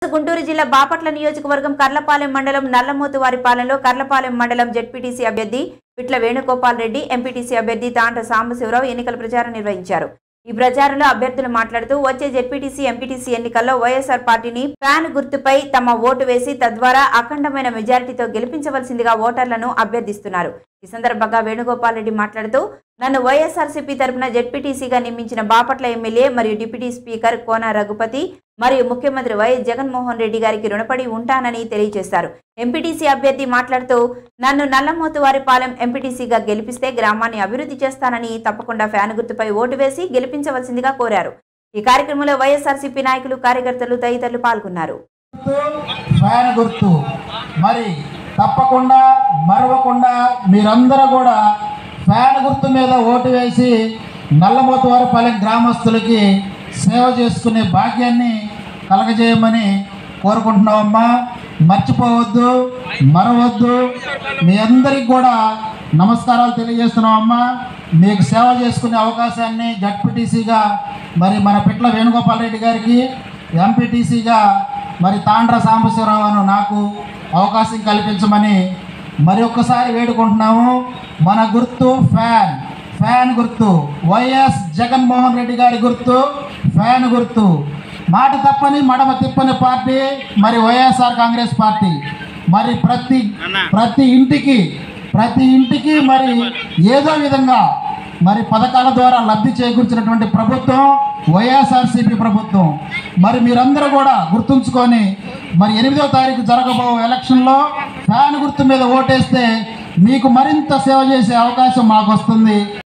గుంటూరు జిల్లా బాపట్ల నియోజకవర్గం కర్లపాలెం మండలం నల్లమోతువారిపాలెంలో కర్లపాలెం మండలం జెడ్పీటీసీ అభ్యర్థి పిట్ల వేణుగోపాల్ రెడ్డి ఎంపీటీసీ అభ్యర్థి తాండ్ర సాంబశివరావు ఎన్నికల ప్రచారం నిర్వహించారు ఈ ప్రచారంలో అభ్యర్థులు మాట్లాడుతూ వచ్చే జెడ్పీటీసీ ఎంపీటీసీ ఎన్నికల్లో వైఎస్ఆర్ పార్టీని ఫ్యాన్ గుర్తుపై తమ ఓటు వేసి తద్వారా అఖండమైన మెజారిటీతో గెలిపించవలసిందిగా ఓటర్లను అభ్యర్థిస్తున్నారు ఈ సందర్భంగా వేణుగోపాల్ రెడ్డి మాట్లాడుతూ నన్ను వైఎస్ఆర్సీపీ తరపున జెడ్పీటీసీగా నియమించిన బాపట్ల ఎమ్మెల్యే మరియు డిప్యూటీ స్పీకర్ కోన రఘుపతి మరియు ముఖ్యమంత్రి వైఎస్ జగన్మోహన్ రెడ్డి గారికి రుణపడి ఉంటానని తెలియజేశారు ఎంపీటీసీ అభ్యర్థి మాట్లాడుతూ నన్ను నల్లమోతువారిపాలెం ఎంపీటీసీగా గెలిపిస్తే గ్రామాన్ని అభివృద్ధి చేస్తానని తప్పకుండా ఫ్యాన్ గుర్తుపై ఓటు వేసి గెలిపించవలసిందిగా కోరారు ఈ కార్యక్రమంలో వైఎస్ఆర్సీపీ నాయకులు కార్యకర్తలు తదితరులు పాల్గొన్నారు గుర్తు ఫ్యాన్ గుర్తు మరి తప్పకుండా మరవకుండా మీరందరూ కూడా ఫ్యాన్ గుర్తు మీద ఓటు వేసి నల్లమోతువారిపాలెం గ్రామస్తులకి సేవ చేసుకునే భాగ్యాన్ని కలగజేయమని కోరుకుంటున్నామమ్మా మర్చిపోవద్దు మరవద్దు మీ అందరికి కూడా నమస్కారాలు తెలియజేస్తున్నామమ్మా మీకు సేవ చేసుకునే అవకాశాన్ని జడ్పీటీసీగా మరి మన పిట్ల వేణుగోపాల్ రెడ్డి గారికి ఎంపీటీసీగా మరి తాండ్ర సాంబశివరావు అను నాకు అవకాశం కల్పించమని మరి ఒక్కసారి వేడుకుంటున్నాము మన గుర్తు ఫ్యాన్ ఫ్యాన్ గుర్తు వైఎస్ జగన్మోహన్ రెడ్డి గారి గుర్తు ఫ్యాన్ గుర్తు మాట తప్పని మడమ తిప్పని పార్టీ మరి వైఎస్ఆర్ కాంగ్రెస్ పార్టీ మరి ప్రతి ప్రతి ఇంటికి ప్రతి ఇంటికి మరి ఏదో విధంగా మరి పథకాల ద్వారా లబ్ధి చేకూర్చినటువంటి ప్రభుత్వం వైఎస్ఆర్సీపీ ప్రభుత్వం మరి మీరందరూ కూడా గుర్తుంచుకొని మరి ఎనిమిదో తారీఖు జరగబో ఎలక్షన్లో ఫ్యాన్ గుర్తు మీద ఓటేస్తే మీకు మరింత సేవ చేసే అవకాశం మాకు వస్తుంది